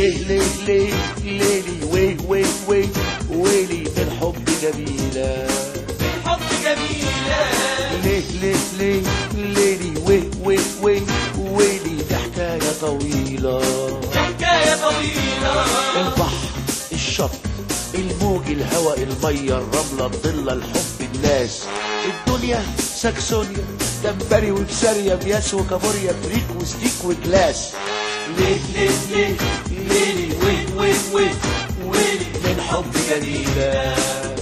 ليه ليه ليه ليلي وي وي وي ويلي من حب جميلة حب جميلة ليه ليه ليه ليلي وي وي وي ويلي دي حكاية طويلة حكاية طويلة البحر الشط الموج الهواء المية الرملة الضلة الحب الناس الدنيا ساكسونيا جمبري وبسارية بياس وكابوريا فريك وستيك وكلاس ليه ليه ليه ليلي وي وي وي ويلي من حب جميلة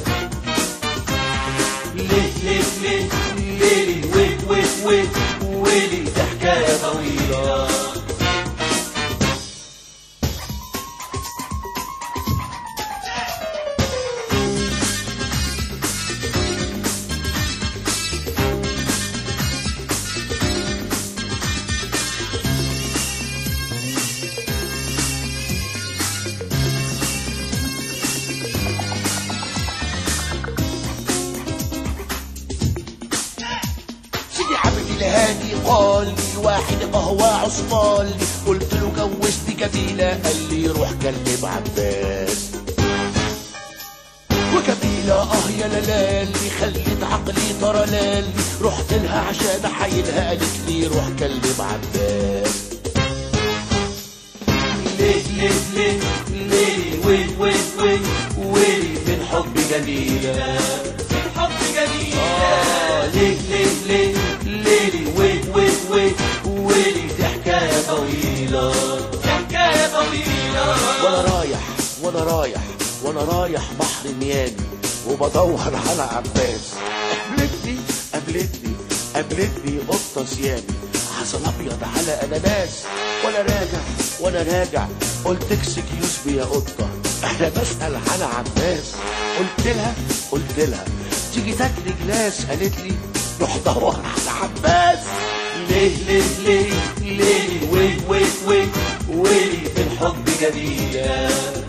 ليه ليه ليه ليلي وي وي وي ويلي دي حكاية طويلة سيدي عبد الهادي قال لي واحد قهوة عصفال لي قلت له جوزت جميلة قال لي روح كلم عباس وجميلة اه يا لالي خلت عقلي طرلالي رحت لها عشان احايلها قالت لي روح كلم عباس ليه ليه ليه ليه وي وي وي ويلي من حب جميلة حب جميلة آه، ليه ليه ليه ليلي وي وي وي ويلي دي حكاية طويلة حكاية طويلة وانا رايح وانا رايح وانا رايح بحر ميامي وبدور على عباس قابلتني قابلتني قابلتني قطة سيامي عسل ابيض على اناناس وانا راجع وانا راجع قلت اكسكيوز بي يا قطة انا بسأل على عباس قلت لها قلت لها تيجي تاكلي جلاس قالت لي روح دور على عباس ليه ليه ليه ليه وي وي وي ويلي من حب جميلة